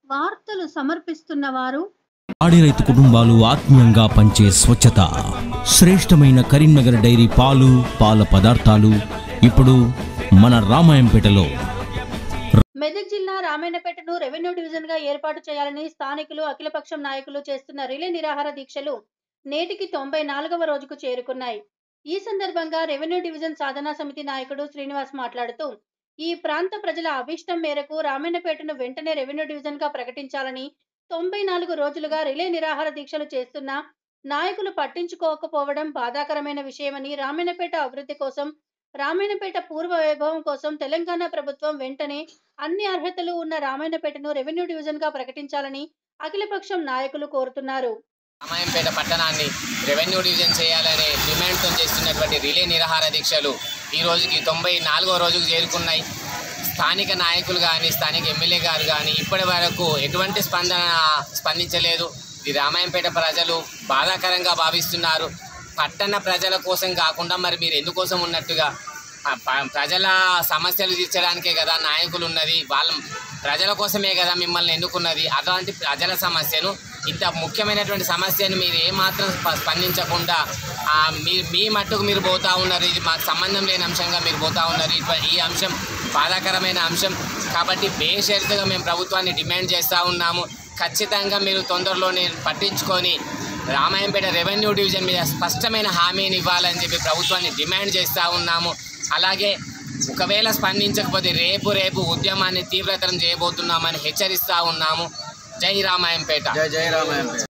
వార్తలు సమర్పిస్తున్న వారు పాడి రైతు కుటుంబాలు ఆత్మీయంగా పంచే స్వచ్ఛత శ్రేష్టమైన కరీంనగర్ డైరీ పాలు పాల పదార్థాలు ఇప్పుడు మన రామాయంపేటలో మెదక్ జిల్లా రామాయణపేటను రెవెన్యూ డివిజన్ గా ఏర్పాటు చేయాలని స్థానికులు అఖిలపక్షం నాయకులు చేస్తున్న రిలే నిరాహార దీక్షలు నేటికి తొంభై నాలుగవ రోజుకు చేరుకున్నాయి ఈ సందర్భంగా రెవెన్యూ డివిజన్ సాధనా సమితి నాయకుడు శ్రీనివాస్ మాట్లాడుతూ ఈ ప్రాంత ప్రజల అభిష్టం మేరకు రామాయణపేటను వెంటనే రెవెన్యూ డివిజన్ గా ప్రకటించాలని తొంభై నాలుగు రోజులుగా రిలే నిరాహార దీక్షలు చేస్తున్న నాయకులు పట్టించుకోకపోవడం బాధాకరమైన విషయమని రామాయణపేట అభివృద్ధి కోసం రామాయణపేట పూర్వ వైభవం కోసం తెలంగాణ ప్రభుత్వం వెంటనే అన్ని అర్హతలు ఉన్న రామాయణపేటను రెవెన్యూ డివిజన్ గా ప్రకటించాలని అఖిలపక్షం నాయకులు కోరుతున్నారు రామాయంపేట పట్టణాన్ని రెవెన్యూ డివిజన్ చేయాలనే డిమాండ్తో చేస్తున్నటువంటి రిలే నిరాహార దీక్షలు ఈ రోజుకి తొంభై నాలుగో రోజుకు చేరుకున్నాయి స్థానిక నాయకులు కానీ స్థానిక ఎమ్మెల్యే గారు కానీ ఇప్పటి వరకు ఎటువంటి స్పందన స్పందించలేదు ఇది రామాయంపేట ప్రజలు బాధాకరంగా భావిస్తున్నారు పట్టణ ప్రజల కోసం కాకుండా మరి మీరు ఎందుకోసం ఉన్నట్టుగా ఆ ప- ప్రజల సమస్యలు తీర్చడానికే కదా నాయకులు ఉన్నది వాళ్ళ ప్రజల కోసమే కదా మిమ్మల్ని ఎన్నుకున్నది అలాంటి ప్రజల సమస్యను ఇంత ముఖ్యమైనటువంటి సమస్యను మీరు ఏమాత్రం స్ప- స్పందించకుండా ఆ, మీ మీ మట్టుకు మీరు పోతా ఉన్నారు ఇది మాకు సంబంధం లేని అంశంగా మీరు పోతా ఉన్నారు ఇటు- ఈ అంశం బాధాకరమైన అంశం కాబట్టి బేషరతుగా మేము ప్రభుత్వాన్ని డిమాండ్ చేస్తూ ఉన్నాము ఖచ్చితంగా మీరు తొందరలోనే పట్టించుకొని రామాయంపేట రెవెన్యూ డివిజన్ మీద స్పష్టమైన హామీని ఇవ్వాలని చెప్పి ప్రభుత్వాన్ని డిమాండ్ చేస్తూ ఉన్నాము అలాగే ఒకవేళ స్పందించకపోతే రేపు రేపు ఉద్యమాన్ని తీవ్రతరం చేయబోతున్నామని హెచ్చరిస్తూ ఉన్నాము జై రామాయంపేట జై జై రామాయంపేట